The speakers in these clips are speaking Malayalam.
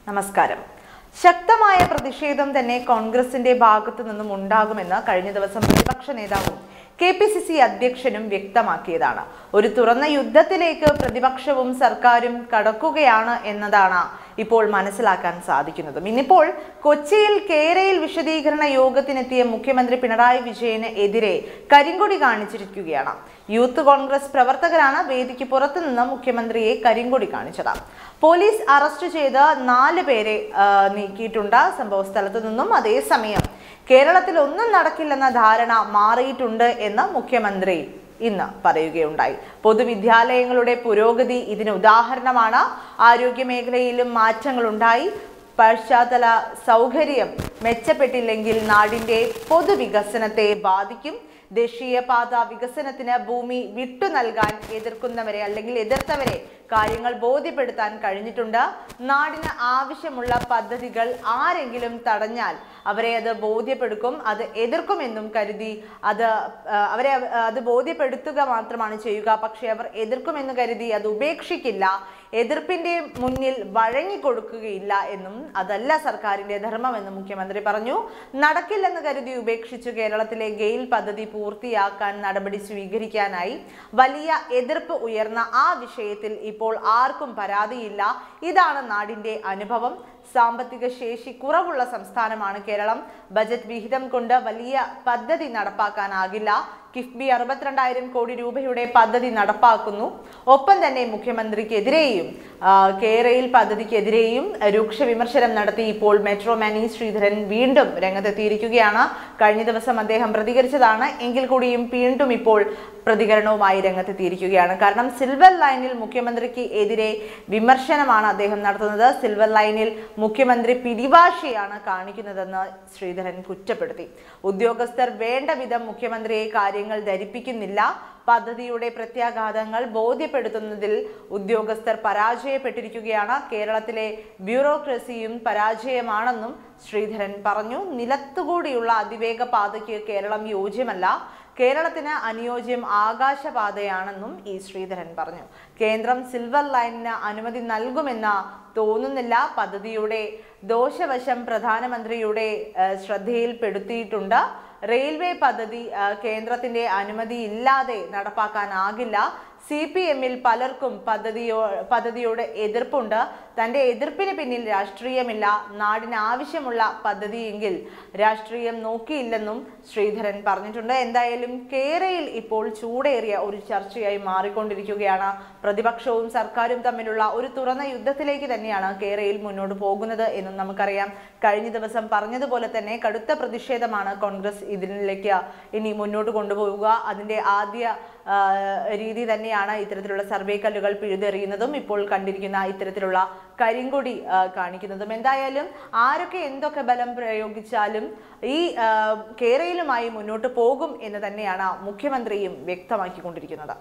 നമസ്കാരം ശക്തമായ പ്രതിഷേധം തന്നെ കോൺഗ്രസിന്റെ ഭാഗത്തു നിന്നും ഉണ്ടാകുമെന്ന് കഴിഞ്ഞ ദിവസം പ്രതിപക്ഷ നേതാവും കെ പി സി സി അധ്യക്ഷനും വ്യക്തമാക്കിയതാണ് ഒരു തുറന്ന യുദ്ധത്തിലേക്ക് പ്രതിപക്ഷവും സർക്കാരും കടക്കുകയാണ് എന്നതാണ് ഇപ്പോൾ മനസ്സിലാക്കാൻ സാധിക്കുന്നതും ഇന്നിപ്പോൾ കൊച്ചിയിൽ കേരയിൽ വിശദീകരണ യോഗത്തിനെത്തിയ മുഖ്യമന്ത്രി പിണറായി വിജയന് എതിരെ കരിങ്കൊടി കാണിച്ചിരിക്കുകയാണ് യൂത്ത് കോൺഗ്രസ് പ്രവർത്തകരാണ് വേദിക്ക് പുറത്തുനിന്ന് മുഖ്യമന്ത്രിയെ കരിങ്കൊടി കാണിച്ചത് പോലീസ് അറസ്റ്റ് ചെയ്ത് നാല് പേരെ ആ, നീക്കിയിട്ടുണ്ട് സംഭവ സ്ഥലത്തു നിന്നും അതേസമയം കേരളത്തിൽ ഒന്നും നടക്കില്ലെന്ന ധാരണ മാറിയിട്ടുണ്ട് എന്ന് മുഖ്യമന്ത്രി ഇന്ന് പറയുകയുണ്ടായി പൊതുവിദ്യാലയങ്ങളുടെ പുരോഗതി ഇതിന് ഉദാഹരണമാണ് ആരോഗ്യ മേഖലയിലും മാറ്റങ്ങളുണ്ടായി പശ്ചാത്തല സൗകര്യം മെച്ചപ്പെട്ടില്ലെങ്കിൽ നാടിന്റെ പൊതുവികസനത്തെ ബാധിക്കും ദേശീയപാത വികസനത്തിന് ഭൂമി വിട്ടു നൽകാൻ എതിർക്കുന്നവരെ അല്ലെങ്കിൽ എതിർത്തവരെ കാര്യങ്ങൾ ബോധ്യപ്പെടുത്താൻ കഴിഞ്ഞിട്ടുണ്ട് നാടിന് ആവശ്യമുള്ള പദ്ധതികൾ ആരെങ്കിലും തടഞ്ഞാൽ അവരെ അത് ബോധ്യപ്പെടുക്കും അത് എതിർക്കുമെന്നും കരുതി അത് ആ, അവരെ അവ- അത് ബോധ്യപ്പെടുത്തുക മാത്രമാണ് ചെയ്യുക പക്ഷെ അവർ എതിർക്കുമെന്ന് കരുതി അത് ഉപേക്ഷിക്കില്ല എതിർപ്പിന്റെ മുന്നിൽ വഴങ്ങിക്കൊടുക്കുകയില്ല എന്നും അതല്ല സർക്കാരിന്റെ ധർമ്മമെന്നും മുഖ്യമന്ത്രി പറഞ്ഞു നടക്കില്ലെന്ന് കരുതി ഉപേക്ഷിച്ചു കേരളത്തിലെ ഗെയിൽ പദ്ധതി പൂർത്തിയാക്കാൻ നടപടി സ്വീകരിക്കാനായി വലിയ എതിർപ്പ് ഉയർന്ന ആ വിഷയത്തിൽ ഇപ്പോൾ ആർക്കും പരാതിയില്ല ഇതാണ് നാടിന്റെ അനുഭവം സാമ്പത്തിക ശേഷി കുറവുള്ള സംസ്ഥാനമാണ് കേരളം ബജറ്റ് വിഹിതം കൊണ്ട് വലിയ പദ്ധതി നടപ്പാക്കാനാകില്ല കിഫ്ബി അറുപത്തിരണ്ടായിരം കോടി രൂപയുടെ പദ്ധതി നടപ്പാക്കുന്നു ഒപ്പം തന്നെ മുഖ്യമന്ത്രിക്കെതിരെയും ആ, കേരയിൽ പദ്ധതിക്കെതിരെയും രൂക്ഷ വിമർശനം നടത്തി ഇപ്പോൾ മെട്രോ മാനി ശ്രീധരൻ വീണ്ടും രംഗത്തെത്തിയിരിക്കുകയാണ് കഴിഞ്ഞ ദിവസം അദ്ദേഹം പ്രതികരിച്ചതാണ് എങ്കിൽ കൂടിയും വീണ്ടും ഇപ്പോൾ പ്രതികരണവുമായി രംഗത്തെത്തിയിരിക്കുകയാണ് കാരണം സിൽവർ ലൈനിൽ മുഖ്യമന്ത്രിക്ക് എതിരെ വിമർശനമാണ് അദ്ദേഹം നടത്തുന്നത് സിൽവർ ലൈനിൽ മുഖ്യമന്ത്രി പിടിവാശിയാണ് കാണിക്കുന്നതെന്ന് ശ്രീധരൻ കുറ്റപ്പെടുത്തി ഉദ്യോഗസ്ഥർ വേണ്ട വിധം മുഖ്യമന്ത്രിയെ കാര്യങ്ങൾ ധരിപ്പിക്കുന്നില്ല പദ്ധതിയുടെ പ്രത്യാഘാതങ്ങൾ ബോധ്യപ്പെടുത്തുന്നതിൽ ഉദ്യോഗസ്ഥർ പരാജയപ്പെട്ടിരിക്കുകയാണ് കേരളത്തിലെ ബ്യൂറോക്രസിയും പരാജയമാണെന്നും ശ്രീധരൻ പറഞ്ഞു നിലത്തുകൂടിയുള്ള അതിവേഗ പാതയ്ക്ക് കേരളം യോജ്യമല്ല കേരളത്തിന് അനുയോജ്യം ആകാശപാതയാണെന്നും ഇ ശ്രീധരൻ പറഞ്ഞു കേന്ദ്രം സിൽവർ ലൈനിന് അനുമതി നൽകുമെന്ന് തോന്നുന്നില്ല പദ്ധതിയുടെ ദോഷവശം പ്രധാനമന്ത്രിയുടെ ഏഹ്, ശ്രദ്ധയിൽപ്പെടുത്തിയിട്ടുണ്ട് റെയിൽവേ പദ്ധതി ഏഹ്, കേന്ദ്രത്തിന്റെ അനുമതി ഇല്ലാതെ നടപ്പാക്കാനാകില്ല സി പി എമ്മിൽ പലർക്കും പദ്ധതിയോ പദ്ധതിയോട് എതിർപ്പുണ്ട് തന്റെ എതിർപ്പിന് പിന്നിൽ രാഷ്ട്രീയമില്ല നാടിന് ആവശ്യമുള്ള പദ്ധതിയെങ്കിൽ രാഷ്ട്രീയം നോക്കിയില്ലെന്നും ശ്രീധരൻ പറഞ്ഞിട്ടുണ്ട് എന്തായാലും കേരയിൽ ഇപ്പോൾ ചൂടേറിയ ഒരു ചർച്ചയായി മാറിക്കൊണ്ടിരിക്കുകയാണ് പ്രതിപക്ഷവും സർക്കാരും തമ്മിലുള്ള ഒരു തുറന്ന യുദ്ധത്തിലേക്ക് തന്നെയാണ് കേരയിൽ മുന്നോട്ട് പോകുന്നത് എന്നും നമുക്കറിയാം കഴിഞ്ഞ ദിവസം പറഞ്ഞതുപോലെ തന്നെ കടുത്ത പ്രതിഷേധമാണ് കോൺഗ്രസ് ഇതിലേക്ക് ഇനി മുന്നോട്ട് കൊണ്ടുപോവുക അതിന്റെ ആദ്യ ആ, രീതി തന്നെയാണ് ഇത്തരത്തിലുള്ള സർവേ കല്ലുകൾ പിഴുതെറിയുന്നതും ഇപ്പോൾ കണ്ടിരിക്കുന്ന ഇത്തരത്തിലുള്ള കരിങ്കൊടി ആ, കാണിക്കുന്നതും എന്തായാലും ആരൊക്കെ എന്തൊക്കെ ബലം പ്രയോഗിച്ചാലും ഈ ആ, കേരളയിലുമായി മുന്നോട്ട് പോകും എന്ന് തന്നെയാണ് മുഖ്യമന്ത്രിയും വ്യക്തമാക്കിക്കൊണ്ടിരിക്കുന്നത്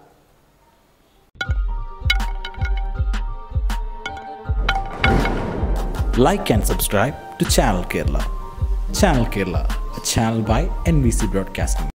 like and subscribe to Channel Kerala. Channel Kerala, a channel by NBC Broadcasting.